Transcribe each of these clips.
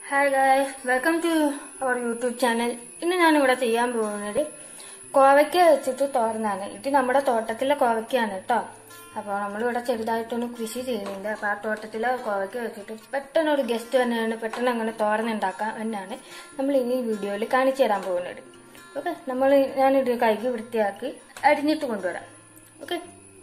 hi guys welcome to our YouTube channel ഇന്ന് ഞാനിവിടെ ചെയ്യാൻ പോകുന്നത് കോവയ്ക്ക വെച്ചിട്ട് തോരനാണ് ഇത് നമ്മുടെ തോട്ടത്തിലെ കോവയ്ക്കാണ് കേട്ടോ അപ്പോൾ നമ്മളിവിടെ ചെറുതായിട്ടൊന്ന് കൃഷി ചെയ്യുന്നുണ്ട് അപ്പോൾ ആ തോട്ടത്തിലെ കോവയ്ക്ക വെച്ചിട്ട് പെട്ടെന്ന് ഒരു ഗസ്റ്റ് തന്നെയാണ് പെട്ടെന്ന് അങ്ങനെ തോരനുണ്ടാക്കാം എന്നാണ് നമ്മൾ ഇനി വീഡിയോയിൽ കാണിച്ചു തരാൻ പോകുന്നത് ഓക്കെ നമ്മൾ ഞാനിത് കൈക്ക് വൃത്തിയാക്കി അരിഞ്ഞിട്ട് കൊണ്ടുവരാം ഓക്കെ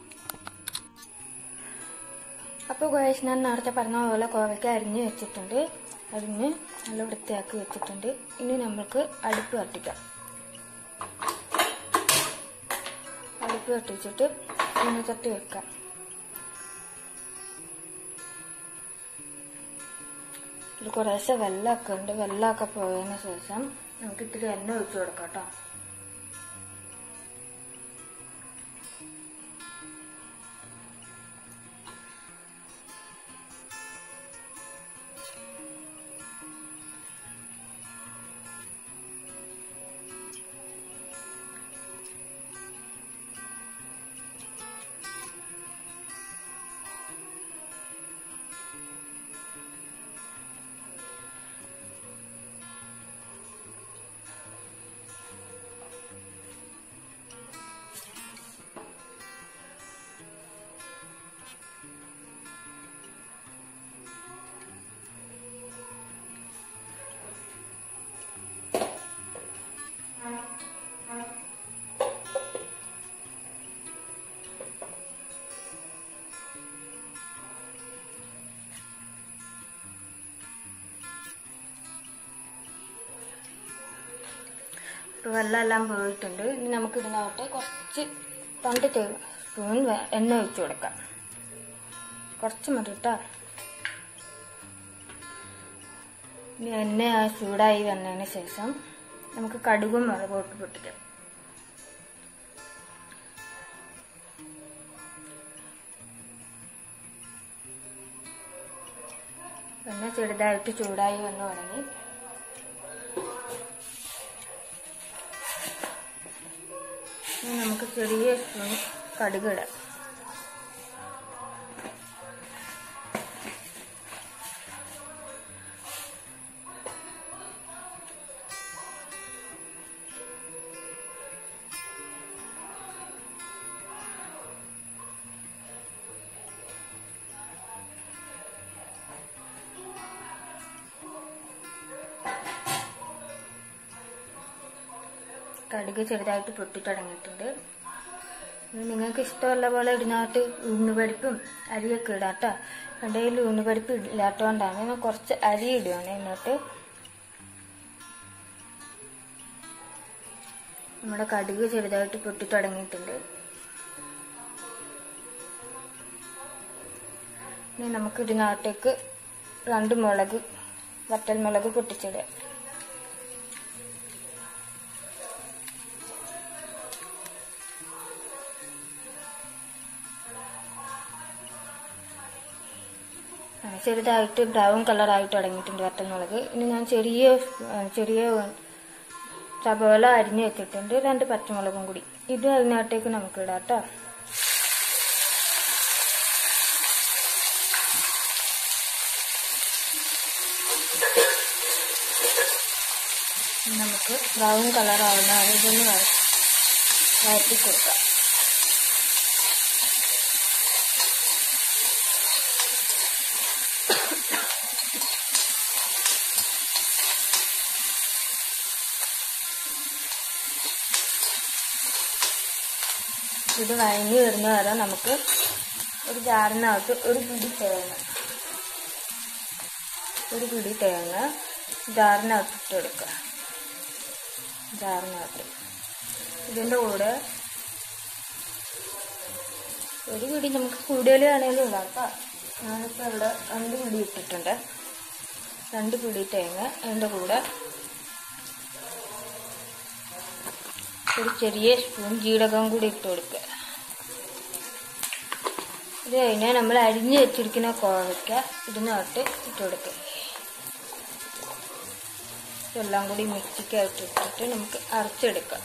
അപ്പോൾ ഗോയസ് ഞാൻ നേരത്തെ പറഞ്ഞ പോലെ കോവയ്ക്ക അരിഞ്ഞ് വെച്ചിട്ടുണ്ട് അരിഞ്ഞ് നല്ല വൃത്തിയാക്കി വെച്ചിട്ടുണ്ട് ഇനി നമ്മൾക്ക് അടുപ്പ് കത്തിക്കാം അടുപ്പ് കത്തിച്ചിട്ട് ഇനി തട്ടി വെക്കാം ഇത് കുറേശ്ശെ വെള്ളമൊക്കെ ഉണ്ട് വെള്ളമൊക്കെ പോയതിന് ശേഷം നമുക്ക് ഇത്തിരി എണ്ണ ഒഴിച്ചു കൊടുക്കാം കേട്ടോ ഇപ്പോൾ വെള്ളമെല്ലാം പോയിട്ടുണ്ട് ഇനി നമുക്ക് ഇതിനകത്ത് കുറച്ച് രണ്ട് ടേബിൾ സ്പൂൺ വെ- എണ്ണ ഒഴിച്ചു കൊടുക്കാം കുറച്ച് മതി കേട്ടോ ഇനി എണ്ണ ആ ചൂടായി വന്നതിന് ശേഷം നമുക്ക് കടുകും മുളകോട്ട് പൊട്ടിക്കാം എണ്ണ ചെറുതായിട്ട് ചൂടായി വന്നു തുടങ്ങി ഇനി നമുക്ക് ചെറിയ സ്പൂൺ കടുക് ഇടാം കടുക് ചെറുതായിട്ട് പൊട്ടി തുടങ്ങിയിട്ടുണ്ട് ഇനി നിങ്ങൾക്ക് ഇഷ്ടമുള്ള പോലെ ഇതിനകത്ത് ഉണ്ണുപരിപ്പും അരിയൊക്കെ ഇടാം കേട്ടോ എൻ്റെ കയ്യിൽ ഉണ്ണുപരിപ്പ് ഇല്ലാത്തതുകൊണ്ടാണ് ഞാൻ കുറച്ച് അരി ഇടുകയാണ് ഇതിനകത്ത് നമ്മുടെ കടുക് ചെറുതായിട്ട് പൊട്ടി തുടങ്ങിയിട്ടുണ്ട് ഇനി നമുക്ക് ഇതിനകത്തേക്ക് രണ്ട് മുളക് വറ്റൽ മുളക് പൊട്ടിച്ചിടുക ആ, ചെറുതായിട്ട് ബ്രൗൺ കളറായി തുടങ്ങിയിട്ടുണ്ട് വറ്റൽമുളക് ഇനി ഞാൻ ചെറിയ ആ, ചെറിയ സബോല അരിഞ്ഞു വെച്ചിട്ടുണ്ട് രണ്ട് പച്ചമുളകും കൂടി ഇത് അതിനകത്തേക്ക് നമുക്ക് ഇടാം കേട്ടോ ഇനി നമുക്ക് ബ്രൗൺ കളറാവുന്ന ഇതൊന്ന് വഴ- വഴറ്റി കൊടുക്കാം ഇത് വഴങ്ങി വരുന്ന വരെ നമുക്ക് ഒരു ജാറിനകത്ത് ഒരു പിടി തേങ്ങ ഒരു പിടി തേങ്ങ ജാറിനകത്ത് ഇട്ട് കൊടുക്കുക ജാറിനകത്ത് ഇതിൻ്റെ കൂടെ ഒരു പിടി നമുക്ക് കൂടുതൽ വേണമെങ്കിലും ഇടാം കേട്ടോ ഞാനിപ്പോൾ ഇവിടെ രണ്ട് പിടി ഇട്ടിട്ടുണ്ട് രണ്ട് പിടി തേങ്ങ അതിൻ്റെ കൂടെ ഒരു ചെറിയ സ്പൂൺ ജീരകം കൂടി ഇട്ട് കൊടുക്കുക ഇത് കഴിഞ്ഞാൽ നമ്മൾ അരിഞ്ഞ് വെച്ചിരിക്കുന്ന കോവയ്ക്ക ഇതിനകത്ത് ഇട്ട് കൊടുക്കുക ഇതെല്ലാം കൂടി മിക്സിക്കായിട്ട് ഇട്ടിട്ട് നമുക്ക് അരച്ചെടുക്കാം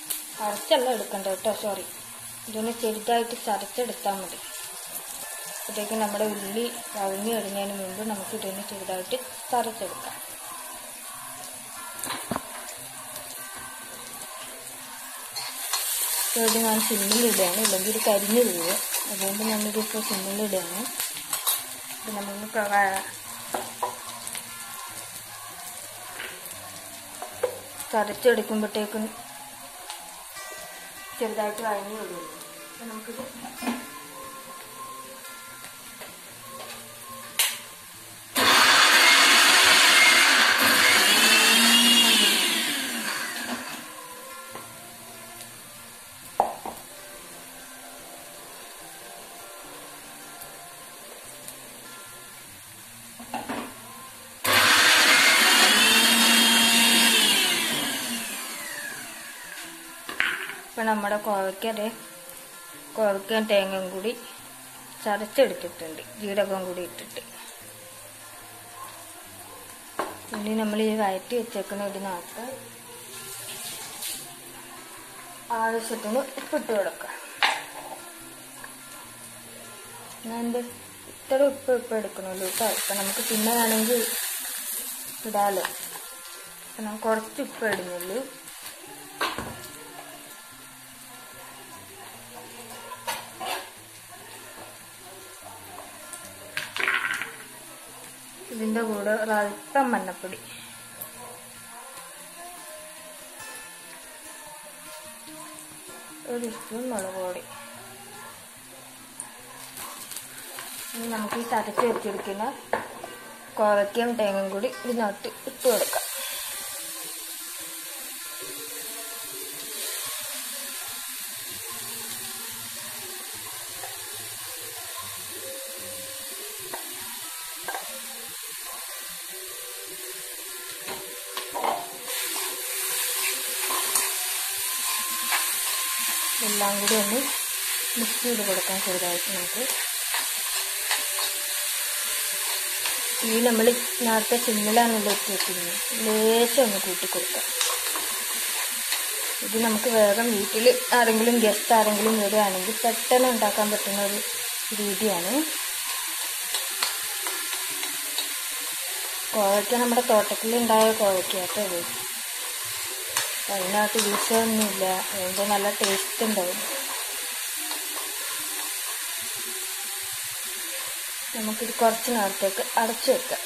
അരച്ചല്ല എടുക്കണ്ട കേട്ടോ സോറി ഇതൊന്ന് ചെറുതായിട്ട് ചതച്ചെടുത്താൽ മതി അപ്പോഴത്തേക്കും നമ്മുടെ ഉള്ളി വഴങ്ങി വരുന്നതിന് മുമ്പ് നമുക്ക് ഇതിന് ചെറുതായിട്ട് തറച്ചെടുക്കാം ഇത് ഞാൻ സിമ്മിലിടുകയാണ് ഇല്ലെങ്കിൽ ഇത് കരിഞ്ഞു വീഴും അതുകൊണ്ട് ഞാനിതിപ്പോൾ സിമ്മിലിടുകയാണ് ഇത് നമ്മൾ കരച്ചെടുക്കുമ്പോഴത്തേക്കും ചെറുതായിട്ട് വഴങ്ങി വിടുള്ളൂ അപ്പം നമുക്കിത് ഇപ്പം നമ്മുടെ കോവയ്ക്ക അതെ കോവയ്ക്കയും തേങ്ങയും കൂടി ചതച്ചെടുത്തിട്ടുണ്ട് ജീരകവും കൂടി ഇട്ടിട്ട് ഇനി നമ്മൾ ഈ വയറ്റി വെച്ചേക്കുന്ന ഇതിനകത്ത് ആവശ്യത്തിന് ഉപ്പിട്ട് കൊടുക്കാം ഞാൻ എന്ത് ഇത്ര ഉപ്പ് ഉപ്പ് എടുക്കണമല്ലോ കേട്ടോ ഇപ്പം നമുക്ക് പിന്നെ വേണമെങ്കിൽ ഇടാലോ അപ്പം ഞാൻ കുറച്ച് ഉപ്പ് ഇടുന്നുള്ളൂ ഇതിൻ്റെ കൂടെ ഒരല്പം മഞ്ഞപ്പൊടി ഒരു സ്പൂൺ മുളക് പൊടി ഇനി നമുക്ക് ഈ തരച്ച് വെച്ചിരിക്കുന്ന കോവയ്ക്കയും തേങ്ങയും കൂടി ഇതിനകത്ത് ഇട്ട് കൊടുക്കാം എല്ലാം കൂടി ഒന്ന് മിക്സ് ചെയ്ത് കൊടുക്കാം ചെറുതായിട്ട് നമുക്ക് ഈ നമ്മൾ നേരത്തെ സിമ്മിലാണല്ലോ ഇട്ട് വെച്ചിരുന്നത് ലേശം ഒന്ന് കൂട്ടി കൊടുക്കാം ഇത് നമുക്ക് വേഗം വീട്ടിൽ ആരെങ്കിലും ഗസ്റ്റ് ആരെങ്കിലും വരികയാണെങ്കിൽ പെട്ടെന്ന് ഉണ്ടാക്കാൻ പറ്റുന്ന ഒരു രീതിയാണ് കോവയ്ക്ക നമ്മുടെ തോട്ടത്തിലുണ്ടായ കോവയ്ക്ക കേട്ടോ ഇത് അതിനകത്ത് വിഷമൊന്നുമില്ല അതുകൊണ്ട് നല്ല ടേസ്റ്റ് ഉണ്ടാവും നമുക്കിത് കുറച്ച് നേരത്തേക്ക് അടച്ചു വെക്കാം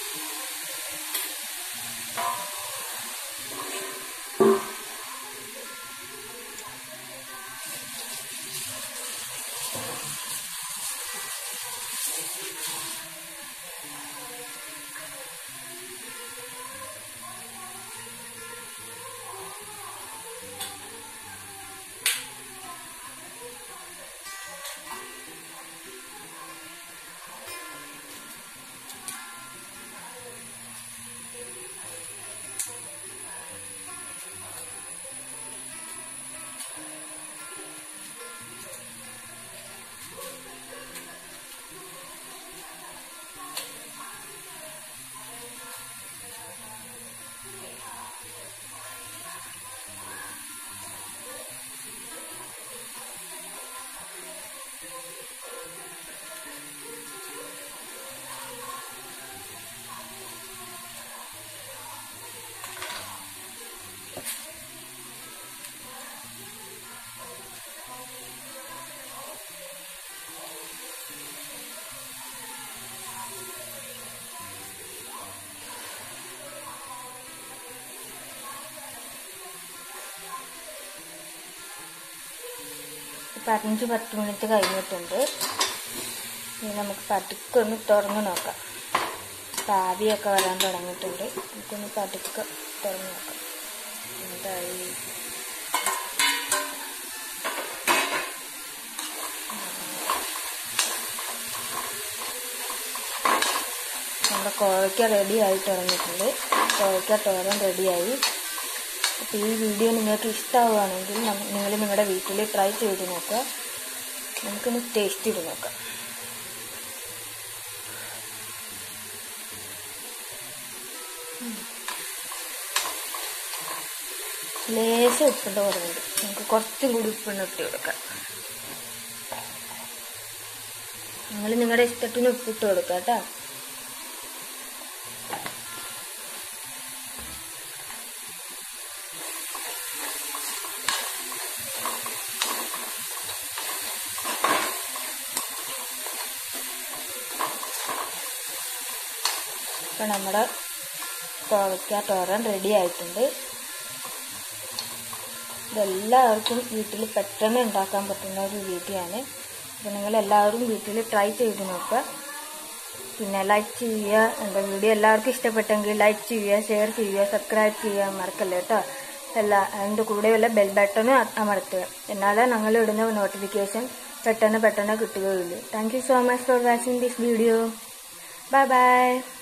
ഇപ്പം അഞ്ച് പത്ത് മിനിറ്റ് കഴിഞ്ഞിട്ടുണ്ട് ഇനി നമുക്ക് പതുക്കെ ഒന്ന് തുറന്ന് നോക്കാം ഇപ്പം ആവിയൊക്കെ വരാൻ തുടങ്ങിയിട്ടുണ്ട് നമുക്കൊന്ന് പതുക്കെ തുറന്ന് നോക്കാം എന്തായി നമ്മുടെ കോവയ്ക്ക റെഡി ആയി തുടങ്ങിയിട്ടുണ്ട് കോവയ്ക്ക തോരൻ റെഡിയായി അപ്പോൾ ഈ വീഡിയോ നിങ്ങൾക്ക് ഇഷ്ടമാവുകയാണെങ്കിൽ നിങ്ങൾ നിങ്ങളുടെ വീട്ടിൽ ട്രൈ ചെയ്ത് നോക്കുക നമുക്കൊന്ന് ടേസ്റ്റ് ചെയ്ത് നോക്കാം ലേശം ഉപ്പിൻ്റെ കുറവുണ്ട് നമുക്ക് കുറച്ചും കൂടി ഉപ്പിന് ഇട്ട് കൊടുക്കാം നിങ്ങൾ നിങ്ങളുടെ ഇഷ്ടത്തിന് ഉപ്പിട്ട് കൊടുക്കുക കേട്ടോ ഇപ്പം നമ്മുടെ കോവയ്ക്ക തോരൻ റെഡി ആയിട്ടുണ്ട് ഇതെല്ലാവർക്കും വീട്ടിൽ പെട്ടെന്ന് ഉണ്ടാക്കാൻ പറ്റുന്ന ഒരു രീതിയാണ് അപ്പോൾ നിങ്ങൾ എല്ലാവരും വീട്ടിൽ ട്രൈ ചെയ്ത് നോക്കുക പിന്നെ ലൈക്ക് ചെയ്യുക എൻ്റെ വീഡിയോ എല്ലാവർക്കും ഇഷ്ടപ്പെട്ടെങ്കിൽ ലൈക്ക് ചെയ്യുക ഷെയർ ചെയ്യുക സബ്സ്ക്രൈബ് ചെയ്യുക മറക്കല്ലേ കേട്ടോ എല്ലാ അതിൻ്റെ കൂടെയുള്ള ബെൽ ബട്ടൺ അമർത്തുക എന്നാലേ ഞങ്ങൾ ഇടുന്ന നോട്ടിഫിക്കേഷൻ പെട്ടെന്ന് പെട്ടെന്ന് കിട്ടുകയുള്ളൂ thank you so much for watching this video bye by